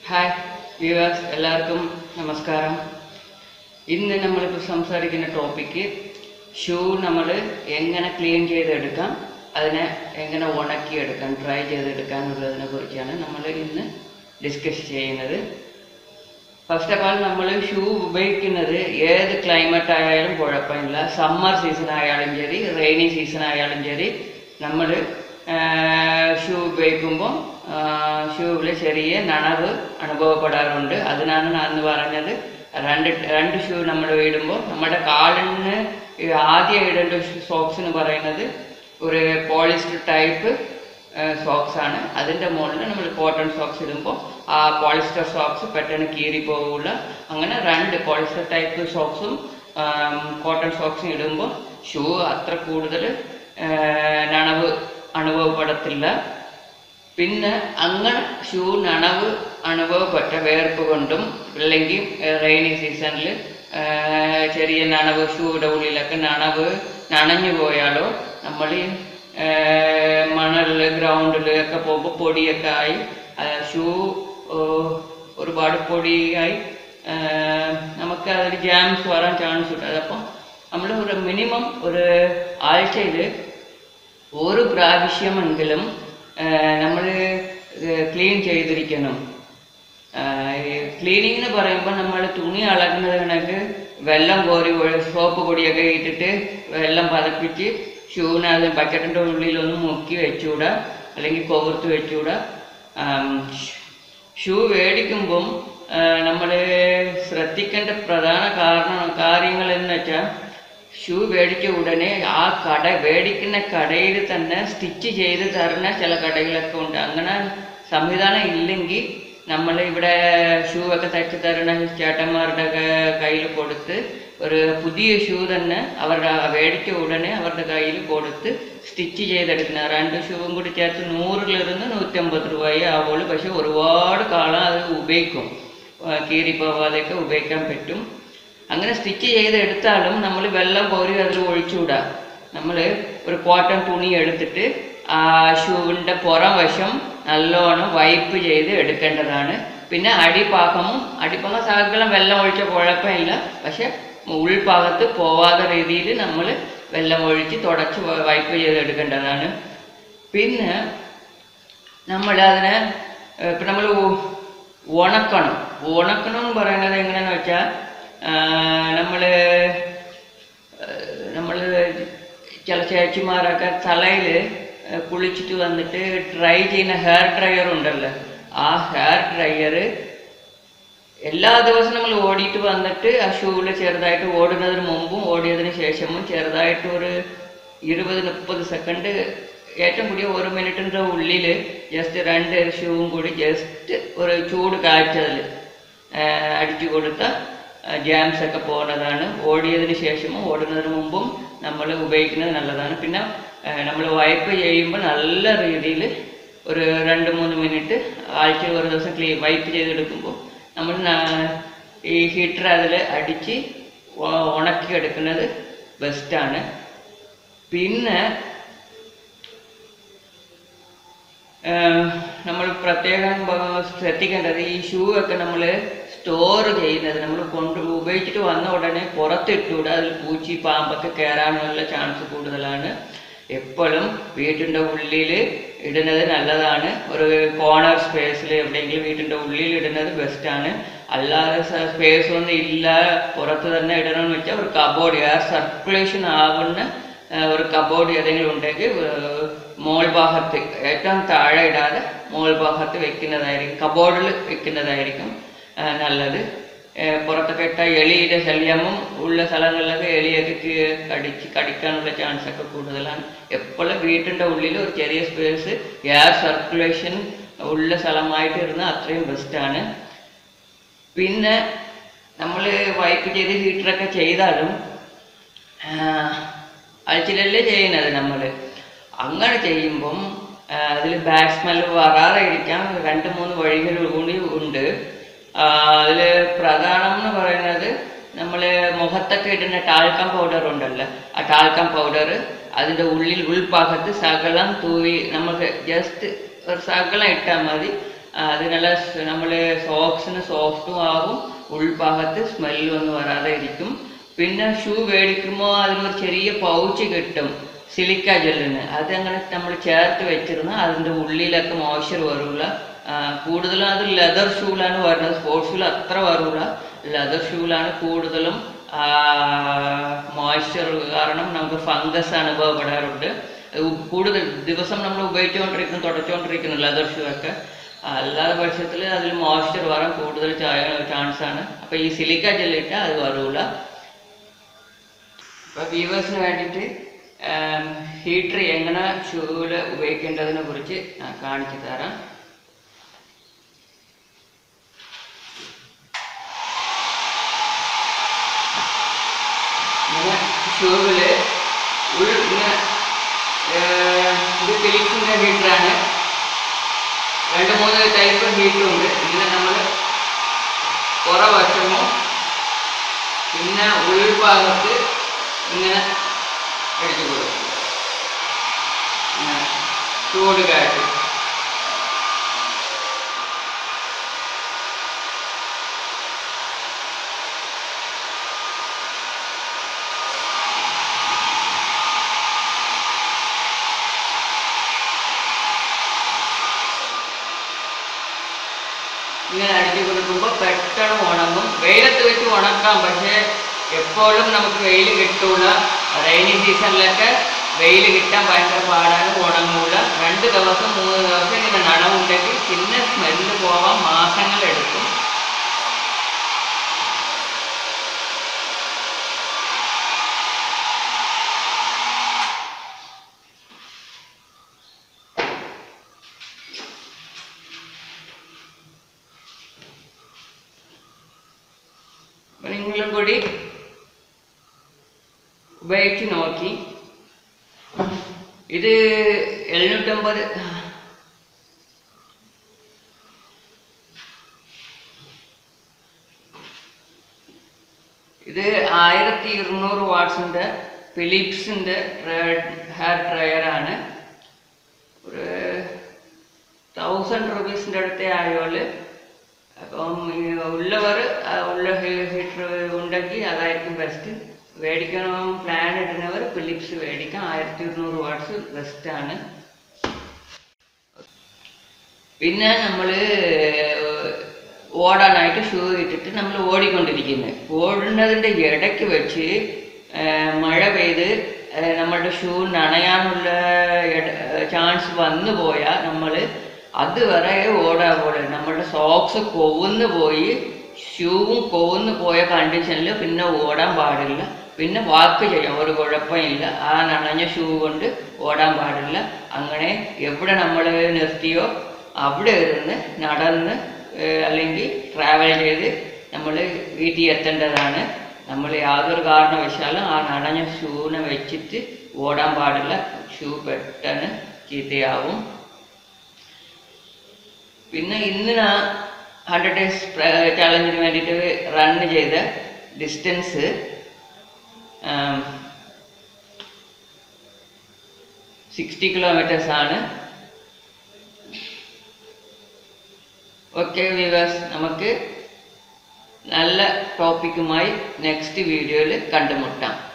hi viewers എല്ലാവർക്കും നമസ്കാരം ഇന്ന് നമ്മളിപ്പോൾ സംസാരിക്കുന്ന ടോപ്പിക്ക് ഷൂ നമ്മൾ എങ്ങനെ ക്ലീൻ ചെയ്തെടുക്കാം അതിനെ എങ്ങനെ ഉണക്കിയെടുക്കാം ഡ്രൈ ചെയ്തെടുക്കാം എന്നുള്ളതിനെ കുറിച്ചാണ് നമ്മൾ ഇന്ന് ഡിസ്കസ് ചെയ്യുന്നത് ഫസ്റ്റ് ഓഫ് ആൾ നമ്മൾ ഷൂ ഉപയോഗിക്കുന്നത് ഏത് ക്ലൈമറ്റ് ആയാലും കുഴപ്പമില്ല സമ്മർ സീസൺ ആയാലും ശരി റെയിനി സീസൺ ആയാലും ശരി നമ്മൾ ഷൂ ഉപയോഗിക്കുമ്പോൾ ഷൂവിൽ ചെറിയ നനവ് അനുഭവപ്പെടാറുണ്ട് അതിനാണ് ഞാൻ അന്ന് പറഞ്ഞത് രണ്ട് രണ്ട് ഷൂ നമ്മൾ ഇടുമ്പോൾ നമ്മുടെ കാലിന് ഈ ആദ്യം ഇടേണ്ട സോക്സ് എന്ന് പറയുന്നത് ഒരു പോളിസ്റ്റർ ടൈപ്പ് സോക്സ് ആണ് അതിൻ്റെ മുകളിൽ നമ്മൾ കോട്ടൺ സോക്സ് ഇടുമ്പോൾ ആ പോളിസ്റ്റർ സോക്സ് പെട്ടെന്ന് കീറി പോകില്ല അങ്ങനെ രണ്ട് പോളിസ്റ്റർ ടൈപ്പ് സോക്സും കോട്ടൺ സോക്സും ഇടുമ്പോൾ ഷൂ അത്ര കൂടുതൽ നനവ് അനുഭവപ്പെടത്തില്ല പിന്നെ അങ്ങനെ ഷൂ നനവ് അനുഭവപ്പെട്ട വേർപ്പ് കൊണ്ടും അല്ലെങ്കിൽ റെയിനി സീസണിൽ ചെറിയ നനവ് ഷൂയുടെ ഉള്ളിലൊക്കെ നനവ് നനഞ്ഞു പോയാലോ നമ്മൾ മണലിൽ ഗ്രൗണ്ടിൽ ഒക്കെ പോകുമ്പോൾ പൊടിയൊക്കെ ആയി ഷൂ ഒരുപാട് പൊടിയായി നമുക്ക് അതിൽ ജാംസ് വരാൻ ചാൻസ് ഉണ്ട് അതപ്പം നമ്മൾ ഒരു മിനിമം ഒരു ആഴ്ചയിൽ ഒരു പ്രാവശ്യമെങ്കിലും നമ്മൾ ക്ലീൻ ചെയ്തിരിക്കണം ക്ലീനിങ് എന്ന് പറയുമ്പോൾ നമ്മൾ തുണി അളക്കുന്നത് കണക്ക് വെള്ളം കോരി സോപ്പ് പൊടിയൊക്കെ ഇട്ടിട്ട് വെള്ളം പതപ്പിച്ച് ഷൂവിനെ അത് ബക്കറ്റിൻ്റെ ഉള്ളിലൊന്ന് മുക്കി വെച്ചുകൂടാ അല്ലെങ്കിൽ കൊവർത്ത് വെച്ചുകൂടാ ഷൂ മേടിക്കുമ്പം നമ്മൾ ശ്രദ്ധിക്കേണ്ട പ്രധാന കാരണം കാര്യങ്ങൾ എന്ന് വെച്ചാൽ ഷൂ മേടിച്ച ഉടനെ ആ കട മേടിക്കുന്ന കടയിൽ തന്നെ സ്റ്റിച്ച് ചെയ്ത് തരുന്ന ചില കടകളൊക്കെ ഉണ്ട് അങ്ങനെ സംവിധാനം ഇല്ലെങ്കിൽ നമ്മൾ ഇവിടെ ഷൂ ഒക്കെ തയ്ച്ച് തരുന്ന ചേട്ടന്മാരുടെ കയ്യിൽ കൊടുത്ത് ഒരു പുതിയ ഷൂ തന്നെ അവരുടെ മേടിച്ച ഉടനെ അവരുടെ കയ്യിൽ കൊടുത്ത് സ്റ്റിച്ച് ചെയ്തെടുക്കുന്ന രണ്ട് ഷൂവും കൂടി ചേർത്ത് നൂറിലിരുന്ന് നൂറ്റമ്പത് രൂപയെ ആവുള്ളൂ പക്ഷെ ഒരുപാട് കാലം അത് ഉപയോഗിക്കും കീറിപ്പോവാതെയൊക്കെ ഉപയോഗിക്കാൻ പറ്റും അങ്ങനെ സ്റ്റിച്ച് ചെയ്തെടുത്താലും നമ്മൾ വെള്ളം കോരി അതിൽ ഒഴിച്ചുകൂടാ നമ്മൾ ഒരു കോട്ടൺ തുണി എടുത്തിട്ട് ആ ഷൂവിൻ്റെ പുറം വശം നല്ലോണം വൈപ്പ് ചെയ്ത് എടുക്കേണ്ടതാണ് പിന്നെ അടിഭാഗമും അടിഭാഗം സകലം വെള്ളം ഒഴിച്ച കുഴപ്പമില്ല പക്ഷെ ഉൾഭാഗത്ത് പോവാത്ത രീതിയിൽ നമ്മൾ വെള്ളം ഒഴിച്ച് തുടച്ച് വൈപ്പ് ചെയ്ത് എടുക്കേണ്ടതാണ് പിന്നെ നമ്മൾ അതിനെ ഇപ്പം നമ്മൾ ഉണക്കണം ഉണക്കണം എന്ന് പറയുന്നത് എങ്ങനെയാണെന്ന് വെച്ചാൽ നമ്മൾ നമ്മൾ ചില ചേച്ചിമാരൊക്കെ തലയിൽ കുളിച്ചിട്ട് വന്നിട്ട് ഡ്രൈ ചെയ്യുന്ന ഹെയർ ഡ്രയർ ഉണ്ടല്ലോ ആ ഹെയർ ഡ്രയർ എല്ലാ ദിവസവും നമ്മൾ ഓടിയിട്ട് വന്നിട്ട് ആ ഷൂവിൽ ചെറുതായിട്ട് ഓടുന്നതിന് മുമ്പും ഓടിയതിന് ശേഷവും ചെറുതായിട്ട് ഒരു ഇരുപത് മുപ്പത് സെക്കൻഡ് ഏറ്റവും കൂടിയ ഒരു മിനിറ്റിൻ്റെ ഉള്ളിൽ ജസ്റ്റ് രണ്ട് ഷൂവും കൂടി ജസ്റ്റ് ഒരു ചൂട് കാഴ്ചതിൽ അടിച്ചു കൊടുത്താൽ ജാംസ് ഒക്കെ പോകുന്നതാണ് ഓടിയതിന് ശേഷവും ഓടുന്നതിന് മുമ്പും നമ്മൾ ഉപയോഗിക്കുന്നത് നല്ലതാണ് പിന്നെ നമ്മൾ വൈപ്പ് ചെയ്യുമ്പോൾ നല്ല രീതിയിൽ ഒരു രണ്ട് മൂന്ന് മിനിറ്റ് ആഴ്ചയിൽ ഒരു ദിവസം ക്ലീൻ വൈപ്പ് ചെയ്തെടുക്കുമ്പോൾ നമ്മൾ ഈ ഹീറ്റർ അതിൽ അടിച്ച് ഉണക്കിയെടുക്കുന്നത് ബെസ്റ്റാണ് പിന്നെ നമ്മൾ പ്രത്യേകം ശ്രദ്ധിക്കേണ്ടത് ഈ ഷൂ ഒക്കെ നമ്മൾ സ്റ്റോർ ചെയ്യുന്നത് നമ്മൾ കൊണ്ട് ഉപയോഗിച്ചിട്ട് വന്ന ഉടനെ പുറത്തിട്ടൂടെ അതിൽ പൂച്ചി പാമ്പൊക്കെ കയറാനുള്ള ചാൻസ് കൂടുതലാണ് എപ്പോഴും വീട്ടിൻ്റെ ഉള്ളിൽ ഇടുന്നത് നല്ലതാണ് ഒരു കോർണർ സ്പേസിൽ എവിടെയെങ്കിലും വീട്ടിൻ്റെ ഉള്ളിൽ ഇടുന്നത് ബെസ്റ്റാണ് അല്ലാതെ സ്പേസ് ഒന്നും ഇല്ല പുറത്ത് തന്നെ ഇടണമെന്ന് വെച്ചാൽ ഒരു കബോർഡ് എയർ സർക്കുലേഷൻ ആവുന്ന ഒരു കബോർഡ് ഏതെങ്കിലും ഉണ്ടെങ്കിൽ മോൾ ഭാഗത്ത് ഏറ്റവും താഴെ ഇടാതെ മോൾ ഭാഗത്ത് വെക്കുന്നതായിരിക്കും കബോർഡിൽ വെക്കുന്നതായിരിക്കും നല്ലത് പുറത്തൊക്കെ ഇട്ട എലിയുടെ ശല്യമും ഉള്ള സ്ഥലങ്ങളിലൊക്കെ എലിയൊക്കെ കടിച്ച് കടിക്കാനുള്ള ചാൻസ് ഒക്കെ കൂടുതലാണ് എപ്പോഴും വീട്ടിൻ്റെ ഉള്ളിൽ ഒരു ചെറിയ സ്പേസ് എയർ സർക്കുലേഷൻ ഉള്ള സ്ഥലമായിട്ട് ഇരുന്നാൽ അത്രയും ബെസ്റ്റാണ് പിന്നെ നമ്മൾ വൈപ്പ് ചെയ്ത് ഹീറ്ററൊക്കെ ചെയ്താലും അഴിച്ചിലല്ലേ ചെയ്യുന്നത് നമ്മൾ അങ്ങനെ ചെയ്യുമ്പം അതിൽ ബാഡ് സ്മെല്ല് വരാതെ ഇരിക്കാൻ രണ്ട് മൂന്ന് വഴികൾ കൂടി ഉണ്ട് അതിൽ പ്രധാനം എന്ന് പറയുന്നത് നമ്മൾ മുഖത്തൊക്കെ ഇടുന്ന ടാൽക്കം പൗഡർ ഉണ്ടല്ലോ ആ ടാൽക്കം പൗഡർ അതിൻ്റെ ഉള്ളിൽ ഉൾഭാഗത്ത് സകലം തൂവി നമുക്ക് ജസ്റ്റ് ഒരു സകലം ഇട്ടാൽ മതി അത് നല്ല നമ്മൾ സോക്സിന് സോഫ്റ്റും ആകും ഉൾഭാഗത്ത് സ്മെല്ലൊന്നും വരാതെ ഇരിക്കും പിന്നെ ഷൂ മേടിക്കുമ്പോൾ അതിനൊരു ചെറിയ പൗച്ച് കിട്ടും സിലിക്ക ജെല്ലിന് അത് അങ്ങനെ നമ്മൾ ചേർത്ത് വെച്ചിരുന്ന അതിൻ്റെ ഉള്ളിലൊക്കെ മോയ്സ്ചർ വരില്ല കൂടുതലും അത് ലെതർ ഷൂലാണ് വരുന്നത് സ്പോർട്സ് ഷൂൽ അത്ര വരില്ല ലെതർ ഷൂലാണ് കൂടുതലും മോയ്സ്ചർ കാരണം നമുക്ക് ഫംഗസ് അനുഭവപ്പെടാറുണ്ട് അത് കൂടുതൽ ദിവസം നമ്മൾ ഉപയോഗിച്ചുകൊണ്ടിരിക്കുന്നു തുടച്ചുകൊണ്ടിരിക്കുന്നു ലെതർ ഷൂ ഒക്കെ അല്ലാതെ പക്ഷത്തിൽ അതിൽ മോയ്സ്ചർ വരാൻ കൂടുതൽ ചാൻസ് ആണ് അപ്പോൾ ഈ സിലിക്ക ജെല്ലിട്ട് അത് വരൂല അപ്പോൾ വ്യൂവേഴ്സിന് വേണ്ടിയിട്ട് ഹീറ്റർ എങ്ങനെ ഷൂവിൽ ഉപയോഗിക്കേണ്ടതിനെ കുറിച്ച് ഞാൻ കാണിച്ചു തരാം ഇങ്ങനെ ഷൂവിൽ ഉൾ ഇങ്ങനെ ഏർ, ഇത് ഫിലിപ്സിൻ്റെ ഹീറ്ററാണ് രണ്ട് മൂന്ന് ടൈപ്പ് ഹീറ്ററും ഉണ്ട് ഇങ്ങനെ നമ്മൾ പുറവശമോ പിന്നെ ഉൾഭാഗത്ത് ഇങ്ങനെ അടിച്ചു കൊടുക്കും ഇങ്ങനെ ചൂട് കാറ്റ് ഇങ്ങനെ അടിച്ചു കൊടുക്കുമ്പോൾ പെട്ടെന്ന് ഉണങ്ങും വെയിലത്ത് വെച്ച് ഉണക്കാം പക്ഷേ എപ്പോഴും നമുക്ക് വെയിൽ കിട്ടൂല റെയിനി സീസണിലൊക്കെ വെയിൽ കിട്ടാൻ ഭയങ്കര പാടാണ് ഉണങ്ങൂല രണ്ട് ദിവസം മൂന്ന് ദിവസം ഇങ്ങനെ നനവുണ്ടെങ്കിൽ പിന്നെ സ്മെല്ല് പോവാൻ മാസങ്ങളെടുക്കും അപ്പൊ നിങ്ങളും കൂടി ഉപയോഗിച്ച് നോക്കി ഇത് എഴുന്നൂറ്റമ്പത് ഇത് ആയിരത്തി ഇരുന്നൂറ് വാട്ട്സിൻ്റെ ഫിലിപ്സിൻ്റെ ഹെയർ ഡ്രയറാണ് ഒരു തൗസൻഡ് റുപ്പീസിൻ്റെ അടുത്തേ ആയോള് അപ്പം ഈ ഉള്ളവർ ആ ഉള്ള ഹീറ്റർ ഉണ്ടെങ്കിൽ അതായിരിക്കും ബെസ്റ്റ് മേടിക്കണം പ്ലാൻ ഇടുന്നവർ ഫിലിപ്സ് മേടിക്കാം ആയിരത്തി ഇരുന്നൂറ് വാട്ട്സ് ബെസ്റ്റാണ് പിന്നെ നമ്മൾ ഓടാനായിട്ട് ഷൂ ഇട്ടിട്ട് നമ്മൾ ഓടിക്കൊണ്ടിരിക്കുന്നത് ഓടുന്നതിൻ്റെ ഇടയ്ക്ക് വെച്ച് ആ, മഴ പെയ്ത് ആ, നമ്മളുടെ ഷൂ നനയാനുള്ള ചാൻസ് വന്നു പോയാൽ നമ്മൾ അതുവരെ ഓടാ പോലെ നമ്മളുടെ സോക്സ് കൊവുന്ന് പോയി ഷൂവും കൊവുന്ന് പോയ കണ്ടീഷനിൽ പിന്നെ ഓടാൻ പാടില്ല പിന്നെ വാക്ക് ചെയ്യാം ഒരു കുഴപ്പമില്ല ആ നനഞ്ഞ ഷൂ കൊണ്ട് ഓടാൻ പാടില്ല അങ്ങനെ എവിടെ നമ്മൾ നിർത്തിയോ അവിടെ ഇരുന്ന് നടന്ന് ഏഹ് അല്ലെങ്കിൽ ട്രാവൽ ചെയ്ത് നമ്മൾ വീട്ടിൽ എത്തേണ്ടതാണ് നമ്മൾ യാതൊരു കാരണവശാലും ആ നനഞ്ഞ ഷൂവിനെ വെച്ചിട്ട് ഓടാൻ പാടില്ല ഷൂ പെട്ടെന്ന് ചീത്തയാവും പിന്നെ ഇന്ന് ഞാൻ ഹൺഡ്രഡ് ഡേയ്സ് ചാലഞ്ചിന് വേണ്ടിയിട്ട് റൺ ചെയ്ത ഡിസ്റ്റൻസ് സിക്സ്റ്റി കിലോമീറ്റേഴ്സ് ആണ് ഓക്കെ വിവേഴ്സ് നമുക്ക് നല്ല ടോപ്പിക്കുമായി നെക്സ്റ്റ് വീഡിയോയിൽ കണ്ടുമുട്ടാം